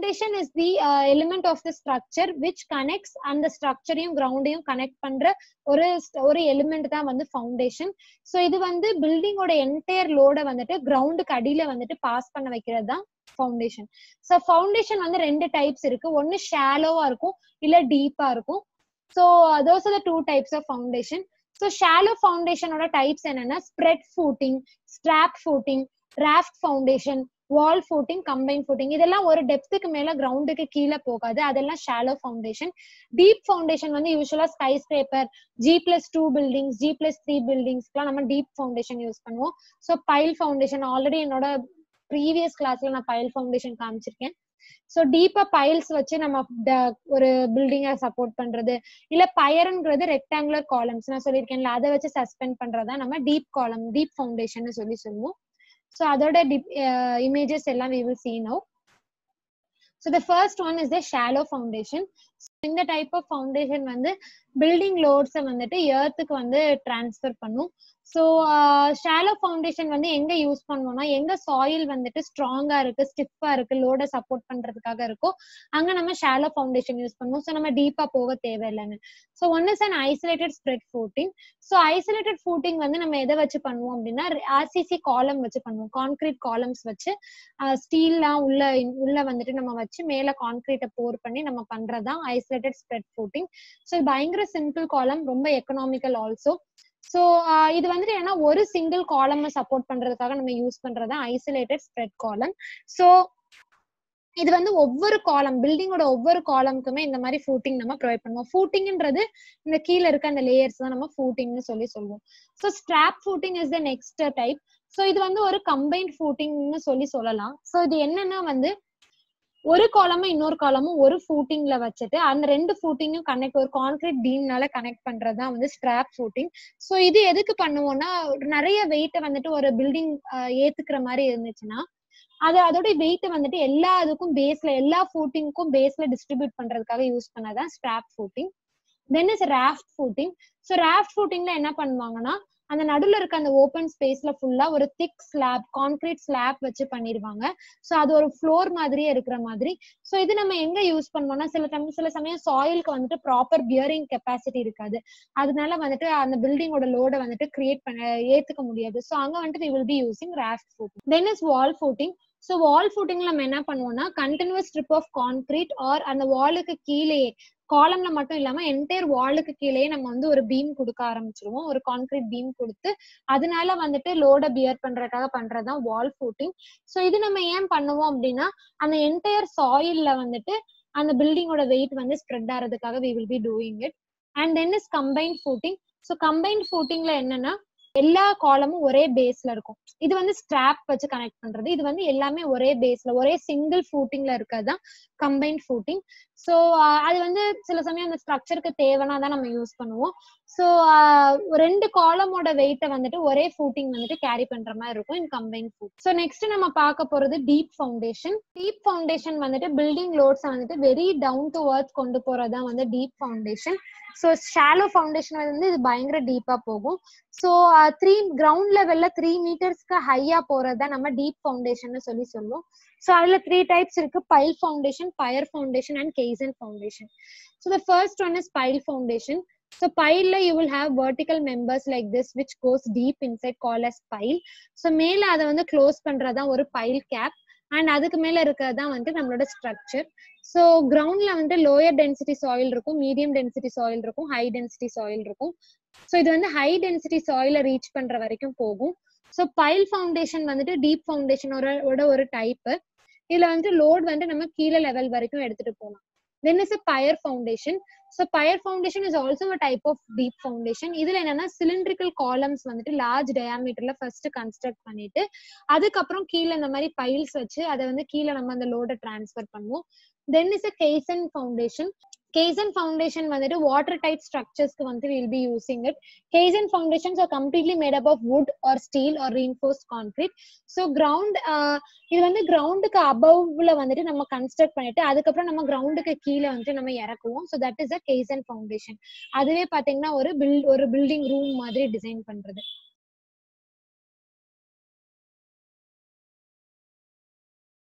Foundation is the element of the structure which connects அந்த ஸ்ட்ரக்சரையும் கிரவுண்டையும் connect பண்ற ஒரு ஒரு எலிமெண்ட் தான் வந்து ஃபவுண்டேஷன் ஸோ இது வந்து பில்டிங்கோட என்டையர் லோட வந்துட்டு கிரவுண்டுக்கு அடியில வந்துட்டு பாஸ் பண்ண வைக்கிறது தான் ஃபவுண்டேஷன் ஸோ ஃபவுண்டேஷன் வந்து ரெண்டு டைப்ஸ் இருக்கு ஒன்னு ஷாலோவா இருக்கும் இல்ல டீப்பா இருக்கும் so those are two types of foundation so shallow ஃபவுண்டேஷனோட டைப்ஸ் என்னன்னா spread footing strap footing raft foundation wall footing combine footing இதெல்லாம் ஒரு டெப்த்துக்கு மேல கிரவுண்டுக்கு கீழே போகாது அதெல்லாம் ஷாலோ ஃபவுண்டேஷன் டீப் ஃபவுண்டேஷன் வந்து யூஸ்வலா skyscraper G plus two buildings G plus three பில்டிங்ஸ்க்குலாம் நம்ம டீப் ஃபவுண்டேஷன் யூஸ் பண்ணுவோம் ஸோ பைல் ஃபவுண்டேஷன் ஆல்ரெடி என்னோட ப்ரீவியஸ் கிளாஸ்ல நான் பைல் ஃபவுண்டேஷன் காமிச்சிருக்கேன் ஸோ டீப்பா பைல்ஸ் வச்சு நம்ம ட- ஒரு பில்டிங்கை சப்போர்ட் பண்றது இல்ல பயருங்கிறது ரெக்டாங்குலர் காலம்ஸ் நான் சொல்லியிருக்கேன்ல அதை வச்சு சஸ்பெண்ட் பண்றதா நம்ம டீப் காலம் டீப் ஃபவுண்டேஷன் சொல்லி சொல்லுவோம் ஸோ அதோட இமேஜஸ் எல்லாம் we will see now so the first one is the shallow foundation இந்த டைப் ஆஃப் ஃபவுண்டேஷன் வந்து பில்டிங் லோட்ஸை வந்துட்டு எர்த்துக்கு வந்து டிரான்ஸ்ஃபர் பண்ணும் ஸோ ஷாலோ ஃபவுண்டேஷன் வந்து எங்க யூஸ் பண்ணுவோம்னா எங்க சாயில் வந்துட்டு ஸ்ட்ராங்கா இருக்கு ஸ்டிஃபா இருக்கு லோட சப்போர்ட் பண்றதுக்காக இருக்கோ அங்க நம்ம ஷாலோ ஃபவுண்டேஷன் யூஸ் பண்ணுவோம் ஸோ நம்ம டீப்பா போக தேவையில்லைன்னு so one is an isolated spread footing so isolated footing வந்து நம்ம எதை வச்சு பண்ணுவோம் அப்படின்னா ஆர்சிசி காலம் வச்சு பண்ணுவோம் கான்கிரீட் காலம்ஸ் வச்சு ஸ்டீல்லாம் உள்ள உள்ள வந்துட்டு நம்ம வச்சு மேல கான்கிரீட்டை போர் பண்ணி நம்ம பண்றதுதான் ஐசோலேட்டட் ஸ்ப்ரெட் ஃபூட்டிங் ஸோ பயங்கர சிம்பிள் காலம் ரொம்ப எக்கனாமிக்கல் ஆல்சோ ஸோ இது வந்துட்டு ஏன்னா ஒரு சிங்கிள் காலம் சப்போர்ட் பண்றதுக்காக நம்ம யூஸ் பண்றது ஐசோலேட்டட் ஸ்ப்ரெட் காலம் ஸோ இது வந்து ஒவ்வொரு காலம் பில்டிங்கோட ஒவ்வொரு காலமுக்குமே இந்த மாதிரி ஃபூட்டிங் நம்ம ப்ரொவைட் பண்ணுவோம் ஃபூட்டிங்ன்றது இந்த கீழே இருக்க அந்த லேயர்ஸ் தான் நம்ம ஃபூட்டிங்னு சொல்லி சொல்லுவோம் so strap footing is the next type so இது வந்து ஒரு கம்பைன்ட் ஃபூட்டிங்னு சொல்லி சொல்லலாம் ஸோ இது என்னன்னா வந்து ஒரு காலமும் இன்னொரு காலமும் ஒரு ஃபூட்டிங்ல வச்சுட்டு அந்த ரெண்டு ஃபூட்டிங்கும் கனெக்ட் ஒரு கான்கிரீட் பீம்னால கனெக்ட் பண்றதுதான் வந்து ஸ்ட்ராப் ஃபூட்டிங் ஸோ இது எதுக்கு பண்ணுவோம்னா நிறைய வெயிட்டை வந்துட்டு ஒரு பில்டிங் ஏத்துக்கிற மாதிரி இருந்துச்சுன்னா அது அதோட வெயிட்டை வந்துட்டு எல்லா இதுக்கும் பேஸ்ல எல்லா ஃபூட்டிங்க்கும் பேஸ்ல டிஸ்ட்ரிபியூட் பண்றதுக்காக யூஸ் பண்ணதான் strap footing then is raft footing so raft ஃபூட்டிங்ல என்ன பண்ணுவாங்கன்னா அந்த நடுவுல இருக்க அந்த ஓப்பன் ஸ்பேஸ்ல ஃபுல்லா ஒரு திக் ஸ்லாப் கான்கிரீட் ஸ்லாப் வச்சு பண்ணிருவாங்க ஸோ அது ஒரு ஃப்ளோர் மாதிரியே இருக்கிற மாதிரி ஸோ இது நம்ம எங்க யூஸ் பண்ணுவோம்னா சில டைம் சில சமயம் சாயிலுக்கு வந்துட்டு ப்ராப்பர் பியரிங் கெப்பாசிட்டி இருக்காது அதனால வந்துட்டு அந்த பில்டிங்கோட லோட வந்துட்டு கிரியேட் பண்ண ஏத்துக்க முடியாது ஸோ அங்க வந்துட்டு we will be using raft footing then is wall footing so wall ஃபூட்டிங்ல நம்ம என்ன பண்ணுவோம்னா continuous strip of concrete or அந்த வாலுக்கு கீழேயே காலம்ல மட்டும் இல்லாம என்டையர் வாலுக்கு கீழேயே நம்ம வந்து ஒரு பீம் கொடுக்க ஆரம்பிச்சிருவோம் ஒரு கான்கிரீட் பீம் கொடுத்து அதனால வந்துட்டு லோட பியர் பண்றதுக்காக பண்றதுதான் வால் ஃபூட்டிங் ஸோ இது நம்ம ஏன் பண்ணுவோம் அப்படின்னா அந்த என்டையர் சாயில்ல வந்துட்டு அந்த பில்டிங்கோட வெயிட் வந்து ஸ்ப்ரெட் ஆகிறதுக்காக we will be doing it and then is combine footing so combine ஃபூட்டிங்ல என்னன்னா எல்லா காலமும் ஒரே பேஸ்ல இருக்கும் இது வந்து ஸ்ட்ராப் வச்சு கனெக்ட் பண்றது இது வந்து எல்லாமே ஒரே பேஸ்ல ஒரே சிங்கிள் ஃபூட்டிங்ல இருக்கிறதுதான் கம்பைன்ட் ஃபூட்டிங் ஸோ அது வந்து சில சமயம் அந்த ஸ்ட்ரக்சருக்கு தேவைன்னா தான் நம்ம யூஸ் பண்ணுவோம் ஸோ ரெண்டு காலமோட வெயிட்டை வந்துட்டு ஒரே ஃபூட்டிங் வந்துட்டு கேரி பண்ற மாதிரி இருக்கும் in combine foot so next நம்ம பார்க்க போறது டீப் ஃபவுண்டேஷன் டீப் ஃபவுண்டேஷன் வந்துட்டு பில்டிங் லோட்ஸ் வந்துட்டு வெரி டவுன் டு ஒர்த் கொண்டு போறதா வந்து deep foundation so shallow foundation வந்து இது பயங்கர டீப்பா போகும் ஸோ த்ரீ கிரவுண்ட் லெவல்ல த்ரீ மீட்டர்ஸ்க்கு ஹையா போறதா நம்ம டீப் ஃபவுண்டேஷன் சொல்லி சொல்லுவோம் ஸோ அதுல த்ரீ டைப்ஸ் இருக்கு pile foundation pier foundation and caisson foundation so the first one is pile foundation So pile you will have vertical members like this which goes deep inside called as pile. So மேல அதை வந்து close பண்றதுதான் ஒரு file gap and அதுக்கு மேல இருக்கிறது தான் வந்து நம்மளோட ஸ்ட்ரக்சர் ஸோ கிரவுண்ட்ல வந்து லோயர் டென்சிட்டி சாயில் இருக்கும் மீடியம் டென்சிட்டி சாயில் இருக்கும் ஹை டென்சிட்டி சாயில் இருக்கும் ஸோ இது வந்து ஹை டென்சிட்டி சாயில ரீச் பண்ற வரைக்கும் போகும் ஸோ பைல் ஃபவுண்டேஷன் வந்துட்டு டீப் ஃபவுண்டேஷனோட ஒரு டைப் இதுல வந்து லோட் வந்து நம்ம கீழே லெவல் வரைக்கும் எடுத்துட்டு போகலாம் then is a pier foundation so pier foundation is also a type of deep foundation இதுல என்னன்னா சிலிண்ட்ரிக்கல் காலம்ஸ் வந்துட்டு லார்ஜ் டயாமீட்டர்ல ஃபர்ஸ்ட் கன்ஸ்ட்ரக்ட் பண்ணிட்டு அதுக்கப்புறம் கீழே இந்த மாதிரி பைல்ஸ் வச்சு அதை வந்து கீழே நம்ம அந்த லோட டிரான்ஸ்ஃபர் பண்ணுவோம் then is a caisson foundation caisson foundation வந்துட்டு வாட்டர் டைப் ஸ்ட்ரக்சர்ஸ்க்கு வந்து will be using it caisson foundations are completely made up of wood or steel or reinforce concrete so ground இது வந்து கிரவுண்டுக்கு அபவ்ல வந்துட்டு நம்ம கன்ஸ்ட்ரக்ட் பண்ணிட்டு அதுக்கப்புறம் நம்ம கிரவுண்டுக்கு கீழே வந்துட்டு நம்ம இறக்குவோம் so that is a caisson foundation அதுவே பாத்தீங்கன்னா ஒரு பில் ஒரு பில்டிங் ரூம் மாதிரி டிசைன் பண்றது